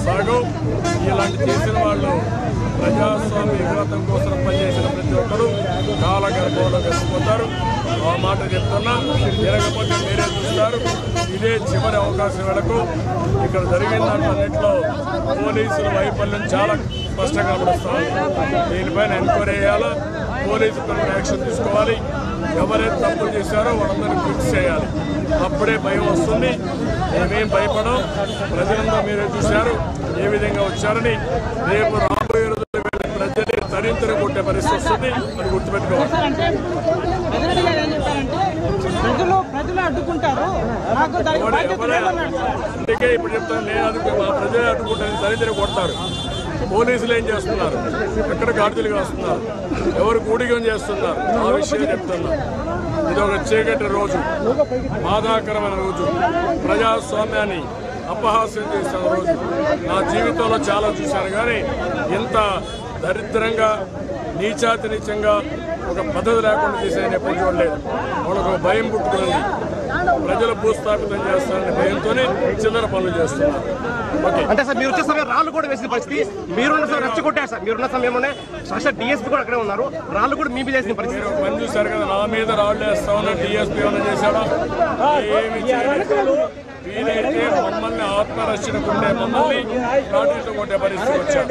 సాగు ఇలాంటి చేసిన వాళ్ళు ప్రజాస్వామ్య విఘాతం కోసం పనిచేసిన ప్రతి ఒక్కరూ కాలగర్భంలో కలిసిపోతారు ఆ మాట చెప్తున్నా జరగకపోతే మీరే చూస్తారు ఇదే చివరి అవకాశం వేళకు ఇక్కడ జరిగిన దాంట్లో పోలీసుల వైఫల్యం చాలా స్పష్టంగా కనబడుతుంది దీనిపైన ఎంక్వైరీ చేయాలా పోలీసు పైన యాక్షన్ తీసుకోవాలి ఎవరైతే తప్పులు చేశారో వాళ్ళందరినీ ఫిక్స్ చేయాలి అప్పుడే భయం వస్తుంది మేమేం భయపడం ప్రజలంతా మీరే చూశారు ఏ విధంగా వచ్చారని రేపు రాబోయే రోజుల్లో వీళ్ళ ప్రజల్ని తరింతర కొట్టే పరిస్థితి వస్తుంది అది గుర్తుపెట్టుకోవాలి అంటే పెద్దరెడ్డి గారు ఏం చెప్పారంటే ప్రజలు ప్రజలు అడ్డుకుంటారు నాకు దానికి ఎవరు- బాధ్యత ఎవరైనా- లేదన్నాడు సార్. అందుకే ఇప్పుడు చెప్తాను నేను అదుపు మా ప్రజలే అడ్డుకుంటాను దరిద్ర కొడతారు పోలీసులు ఏం చేస్తున్నారు ఎక్కడ గాడిదలు కాస్తున్నారు ఎవరు కూడిగం చేస్తున్నారు ఆ విషయం చెప్తున్నా ఇది ఒక చీకటి రోజు బాధాకరమైన రోజు ప్రజాస్వామ్యాన్ని అపహాస్యం చేసిన రోజు నా జీవితంలో చాలా చూశాను కానీ ఇంత దరిద్రంగా నీచాతి నీచంగా ఒక పద్ధతి లేకుండా చేసే ఎప్పుడు చూడలేదు వాళ్ళకు ఒక భయం పుట్టుకుంది ప్రజలు భూస్థాపితం చేస్తారనే భయంతోనే చిల్లర పనులు చేస్తున్నారు ఓకే అంటే సార్ మీరు వచ్చే సమయం రాళ్ళు కూడా వేసిన పరిస్థితి మీరున్న సమయం రెచ్చగొట్టారు సార్ మీరున్న సమయంలోనే సాక్షాత్ డిఎస్పీ కూడా అక్కడే ఉన్నారు రాళ్ళు కూడా మీ మీద వేసిన పరిస్థితి మీరు ఒక పని చూశారు కదా నా మీద రాళ్ళు వేస్తా ఉన్నా డిఎస్పీ ఏమైనా చేశాడా ఏమి చేయలేదు వీలైతే మమ్మల్ని ఆత్మరక్షణ ఉండే మమ్మల్ని కాటేతో కొట్టే పరిస్థితి వచ్చారు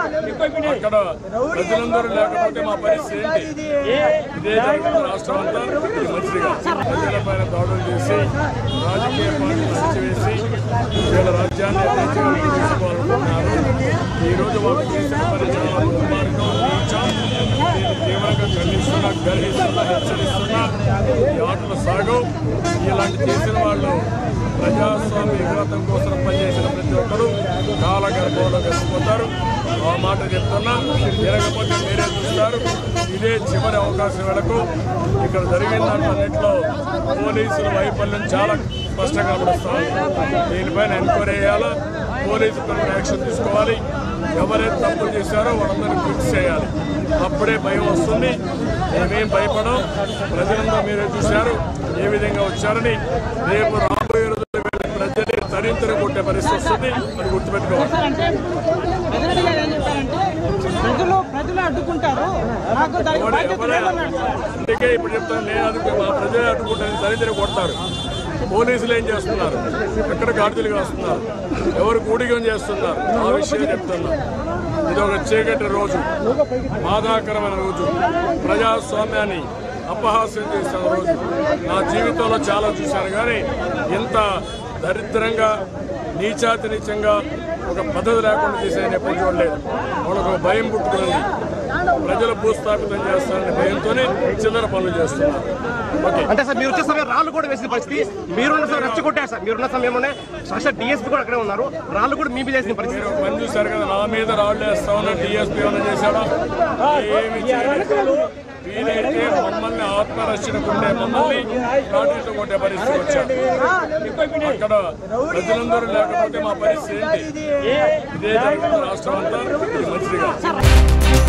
అక్కడ ప్రజలందరూ లేకపోతే మా పరిస్థితి ఏంటి ఇదే జరుగుతుంది రాష్ట్రం అంతా ఇది మంచిదిగా ప్రజలపైన దాడులు చేసి రాజకీయ పార్టీలు సిచ్చివేసి వీళ్ళ రాజ్యాన్ని యథేచ్ఛగా తీసుకోవాలనుకుంటున్నారు ఈ రోజు మాకు చేసిన పరిచయం దుర్మార్గం నీచం దీన్ని తీవ్రంగా ఖండిస్తున్నా గర్హిస్తున్నా హెచ్చరిస్తున్నా ఈ ఆటలు సాగు ఇలాంటి చేసిన వాళ్ళు ప్రజాస్వామ్య విఘాతం కోసం పనిచేసిన ప్రతి ఒక్కరూ కాలగర్భంలో కలిసిపోతారు ఆ మాట చెప్తున్నా జరగకపోతే మీరే చూస్తారు ఇదే చివరి అవకాశం వేళకు ఇక్కడ జరిగిన దాంట్లో పోలీసుల వైఫల్యం చాలా స్పష్టంగా కనబడుతుంది దీనిపైన ఎంక్వైరీ చేయాలా పోలీసు పైన యాక్షన్ తీసుకోవాలి ఎవరైతే తప్పులు చేశారో వాళ్ళందరినీ ఫిక్స్ చేయాలి అప్పుడే భయం వస్తుంది మేమేం భయపడం ప్రజలంతా మీరే చూశారు ఏ విధంగా వచ్చారని రేపు రాబోయే రోజుల్లో వీళ్ళ ప్రజల్ని తరింతర కొట్టే పరిస్థితి వస్తుంది అది గుర్తుపెట్టుకోవాలి సార్ అంటే పెద్దరెడ్డి గారు ఏం చెప్పారంటే ప్రజలు ప్రజలు అడ్డుకుంటారు నాకు దానికి ఎవరు- బాధ్యత ఎవరైనా- లేదన్నాడు సార్. అందుకే ఇప్పుడు చెప్తాను నేను అదుపు మా ప్రజలే అడ్డుకుంటాను దరిద్ర కొడతారు పోలీసులు ఏం చేస్తున్నారు ఎక్కడ గాడిదలు కాస్తున్నారు ఎవరు కూడిగం చేస్తున్నారు ఆ విషయం చెప్తున్నా ఇది ఒక చీకటి రోజు బాధాకరమైన రోజు ప్రజాస్వామ్యాన్ని అపహాస్యం చేసిన రోజు నా జీవితంలో చాలా చూశాను కానీ ఇంత దరిద్రంగా నీచాతి నీచంగా ఒక పద్ధతి లేకుండా చేసే ఎప్పుడు చూడలేదు వాళ్ళకు ఒక భయం పుట్టుకుంది ప్రజలు భూస్థాపితం చేస్తారనే భయంతోనే చిల్లర పనులు చేస్తున్నారు ఓకే అంటే సార్ మీరు వచ్చే సమయం రాళ్ళు కూడా వేసిన పరిస్థితి మీరున్న సమయం రెచ్చగొట్టారు సార్ మీరున్న సమయంలోనే సాక్షాత్ డిఎస్పీ కూడా అక్కడే ఉన్నారు రాళ్ళు కూడా మీ మీద వేసిన పరిస్థితి మీరు ఒక పని చూశారు కదా నా మీద రాళ్ళు వేస్తా ఉన్నా డిఎస్పీ ఏమైనా చేశాడా ఏమి చేయలేదు వీలైతే మమ్మల్ని ఆత్మరక్షణ ఉండే మమ్మల్ని కాటేతో కొట్టే పరిస్థితి వచ్చారు అక్కడ ప్రజలందరూ లేకపోతే మా పరిస్థితి ఏంటి ఇదే జరుగుతుంది రాష్ట్రం అంతా ఇది మంచిదిగా